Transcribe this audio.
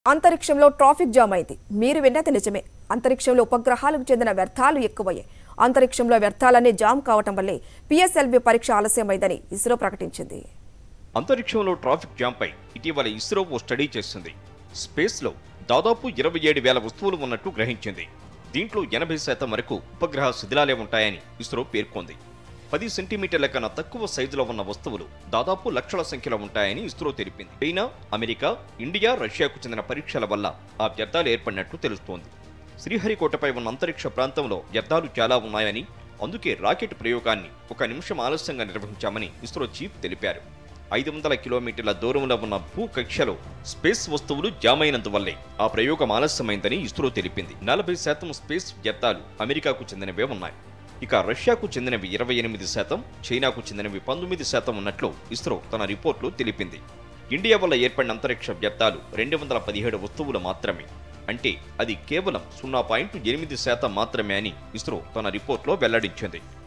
అంతరిక్షంలో traffic jam అయింది మీరు విన్నది నిజమే అంతరిక్షంలో ఉపగ్రహాలకు చెందిన వ్యర్థాలు ఎక్కువయ్యాయి అంతరిక్షంలో వ్యర్థాలన్నీ జామ్ కావటం వల్లే పిఎస్ఎల్వి పరీక్ష ఆలస్యమైందని ఇస్రో ప్రకటించింది అంతరిక్షంలో ట్రాఫిక్ జాంపై ఇటీవల ఇస్రో ఓ స్టడీ చేసింది స్పేస్లో దాదాపు ఇరవై ఏడు వేల వస్తువులు ఉన్నట్టు గ్రహించింది దీంట్లో ఎనభై శాతం వరకు ఉపగ్రహ శిథిలాలే ఉంటాయని ఇస్రో పేర్కొంది పది సెంటీమీటర్ల కన్నా తక్కువ సైజులో ఉన్న వస్తువులు దాదాపు లక్షల సంఖ్యలో ఉంటాయని ఇస్రో తెలిపింది చైనా అమెరికా ఇండియా రష్యాకు చెందిన పరీక్షల వల్ల ఆ వ్యర్థాలు ఏర్పడినట్టు తెలుస్తోంది శ్రీహరికోటపై ఉన్న అంతరిక్ష ప్రాంతంలో వ్యర్థాలు చాలా ఉన్నాయని అందుకే రాకెట్ ప్రయోగాన్ని ఒక నిమిషం ఆలస్యంగా నిర్వహించామని ఇస్రో చీఫ్ తెలిపారు ఐదు వందల కిలోమీటర్ల దూరంలో ఉన్న భూకక్షలో స్పేస్ వస్తువులు జామ్ అయినందువల్లే ఆ ప్రయోగం ఆలస్యమైందని ఇస్రో తెలిపింది నలభై శాతం స్పేస్ వ్యర్థాలు అమెరికాకు చెందినవే ఉన్నాయి ఇక రష్యాకు చెందినవి ఇరవై ఎనిమిది శాతం చైనాకు చెందినవి పంతొమ్మిది శాతం ఉన్నట్లు ఇస్రో తన రిపోర్ట్లో తెలిపింది ఇండియా వల్ల ఏర్పడిన అంతరిక్ష వ్యర్థాలు రెండు వందల పదిహేడు వస్తువులు మాత్రమే అంటే అది కేవలం సున్నా పాయింట్ ఎనిమిది శాతం మాత్రమే అని ఇస్రో తన రిపోర్ట్లో వెల్లడించింది